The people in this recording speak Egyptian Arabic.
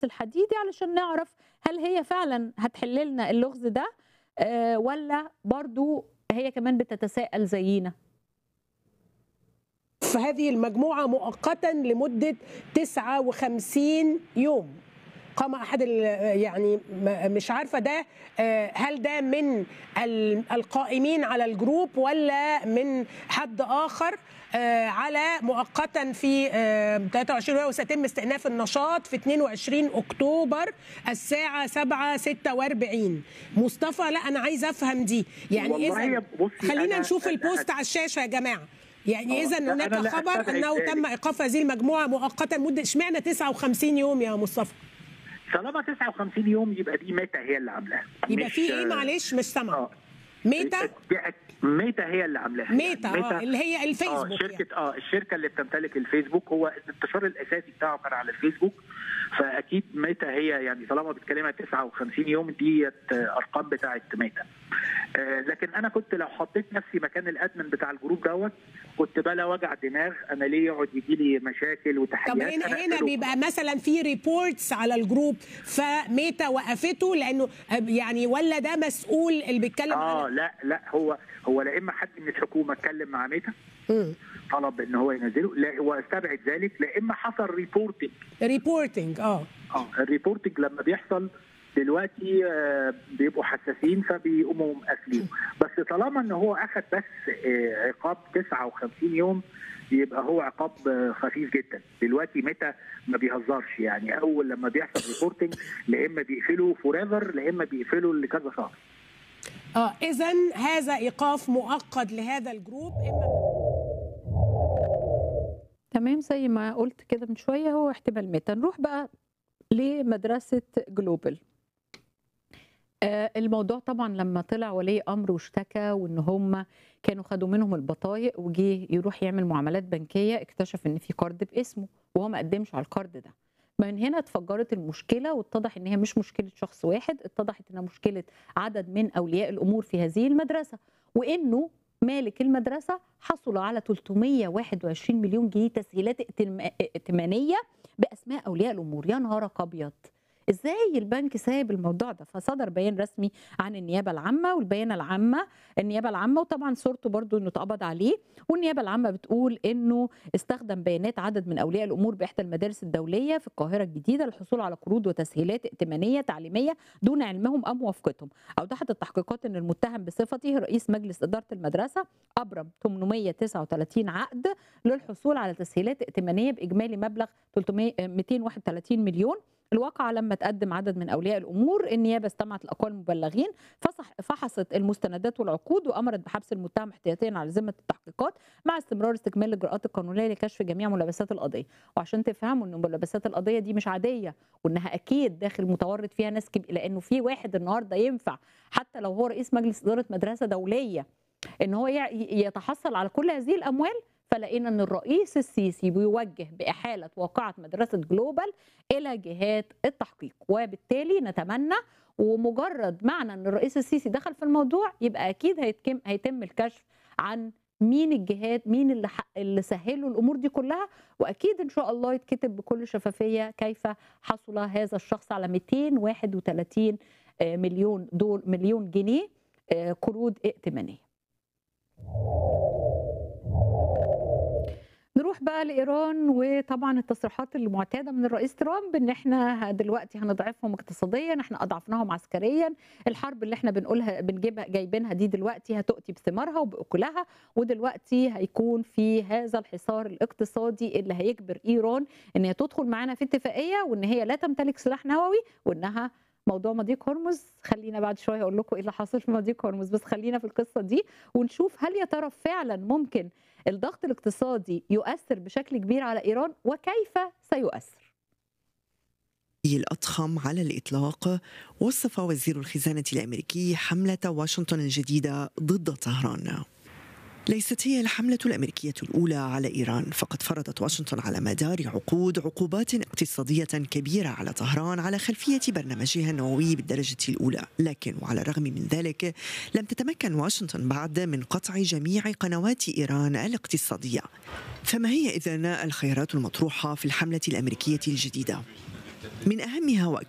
الحديدي علشان نعرف هل هي فعلا هتحل لنا اللغز ده آه، ولا برضو هي كمان بتتساءل زينا فهذه المجموعة مؤقتا لمدة 59 يوم قام أحد ال- يعني م- مش عارفة ده آه، هل ده من ال- القائمين على الجروب ولا من حد آخر آه، على مؤقتا في آه، 23 وسيتم استئناف النشاط في 22 أكتوبر الساعة 7:46 مصطفى لا أنا عايزة أفهم دي يعني والله إذا يا بصي خلينا أنا- نشوف أنا- البوست على الشاشة يا جماعة يعني آه، اذا لا، هناك أنا لا خبر أستبعد انه ذلك. تم ايقاف هذه المجموعه مؤقتا مده اشمعنى 59 يوم يا مصطفى طالما 59 يوم يبقى دي ميتا هي اللي عاملاها يبقى مش- في ايه معلش مش سامعه اه ميتا ميتا هي اللي عاملاها ميتا يعني اه اللي هي اه الفيسبوك شركه اه الشركه اللي بتمتلك الفيسبوك هو الانتشار الاساسي بتاعه كان على الفيسبوك فاكيد ميتا هي يعني طالما بتتكلمها 59 يوم ديت آه، ارقام بتاعه ميتا آه، لكن انا كنت لو حطيت نفسي مكان الادمن بتاع الجروب دوت كنت بلا وجع دماغ انا ليه يقعد يجي لي مشاكل وتحديات طب هنا أنا هنا أقفله. بيبقى مثلا في ريبورتس على الجروب فميتا وقفته لانه يعني ولا ده مسؤول اللي بيتكلم اه عن لا لا هو هو لا اما حد من الحكومه اتكلم مع ميتا مم. طلب ان هو ينزله لا هو استبعد ذلك لا اما حصل ريبورتنج ريبورتنج اه اه الريبورتنج لما بيحصل دلوقتي آه، بيبقوا حساسين فبيقوموا مقفلين بس طالما ان هو اخذ بس آه، عقاب 59 يوم يبقى هو عقاب آه، خفيف جدا دلوقتي متى ما بيهزرش يعني اول لما بيحصل ريبورتنج لا اما بيقفلوا فور ايفر لا اما بيقفلوا لكذا شهر اه اذا هذا ايقاف مؤقت لهذا الجروب اما تمام زي ما قلت كده من شويه هو احتمال ميتا نروح بقى لمدرسه جلوبال آه، الموضوع طبعا لما طلع ولي امر واشتكى وان هم كانوا خدوا منهم البطايق وجي يروح يعمل معاملات بنكيه اكتشف ان في قرض باسمه وهو ما قدمش على القرض ده من هنا اتفجرت المشكله واتضح ان هي مش مشكله شخص واحد اتضحت انها مشكله عدد من اولياء الامور في هذه المدرسه وانه مالك المدرسه حصل على 321 مليون جنيه تسهيلات ائتم- ائتمانيه باسماء اولياء الامور يا نهارك ابيض ازاي البنك سايب الموضوع ده فصدر بيان رسمي عن النيابه العامه والبيانه العامه النيابه العامه وطبعا صورته برضو انه اتقبض عليه والنيابه العامه بتقول انه استخدم بيانات عدد من اولياء الامور باحدى المدارس الدوليه في القاهره الجديده للحصول على قروض وتسهيلات ائتمانيه تعليميه دون علمهم او موافقتهم اوضحت التحقيقات ان المتهم بصفته رئيس مجلس اداره المدرسه ابرم 839 عقد للحصول على تسهيلات ائتمانيه باجمالي مبلغ 300 231 مليون الواقعة لما تقدم عدد من أولياء الأمور النيابة استمعت لأقوال المبلغين فصح فحصت المستندات والعقود وأمرت بحبس المتهم احتياطيا على ذمة التحقيقات مع استمرار استكمال الإجراءات القانونية لكشف جميع ملابسات القضية وعشان تفهموا إن ملابسات القضية دي مش عادية وإنها أكيد داخل متورط فيها ناس كبيرة لأنه في واحد النهاردة ينفع حتى لو هو رئيس مجلس إدارة مدرسة دولية إن هو يع- يتحصل على كل هذه الأموال فلقينا ان الرئيس السيسي بيوجه باحاله واقعه مدرسه جلوبال الى جهات التحقيق وبالتالي نتمنى ومجرد معنى ان الرئيس السيسي دخل في الموضوع يبقى اكيد هيتم هيتم الكشف عن مين الجهات مين اللي حق اللي سهلوا الامور دي كلها واكيد ان شاء الله يتكتب بكل شفافيه كيف حصل هذا الشخص على 231 آه، مليون دول مليون جنيه آه، قروض ائتمانيه نروح بقى لايران وطبعا التصريحات المعتاده من الرئيس ترامب ان احنا دلوقتي هنضعفهم اقتصاديا احنا اضعفناهم عسكريا الحرب اللي احنا بنقولها بنجيبها جايبينها دي دلوقتي هتؤتي بثمارها وباكلها ودلوقتي هيكون في هذا الحصار الاقتصادي اللي هيجبر ايران ان هي تدخل معانا في اتفاقيه وان هي لا تمتلك سلاح نووي وانها موضوع مضيق هرمز خلينا بعد شويه اقول لكم ايه اللي حاصل في مضيق هرمز بس خلينا في القصه دي ونشوف هل يا ترى فعلا ممكن الضغط الاقتصادي يؤثر بشكل كبير على ايران وكيف سيؤثر الأضخم على الإطلاق وصف وزير الخزانة الأمريكي حملة واشنطن الجديدة ضد طهران ليست هي الحملة الأمريكية الأولى على إيران فقد فرضت واشنطن على مدار عقود عقوبات اقتصادية كبيرة على طهران على خلفية برنامجها النووي بالدرجة الأولى لكن وعلى الرغم من ذلك لم تتمكن واشنطن بعد من قطع جميع قنوات إيران الاقتصادية فما هي إذن الخيارات المطروحة في الحملة الأمريكية الجديدة؟ من أهمها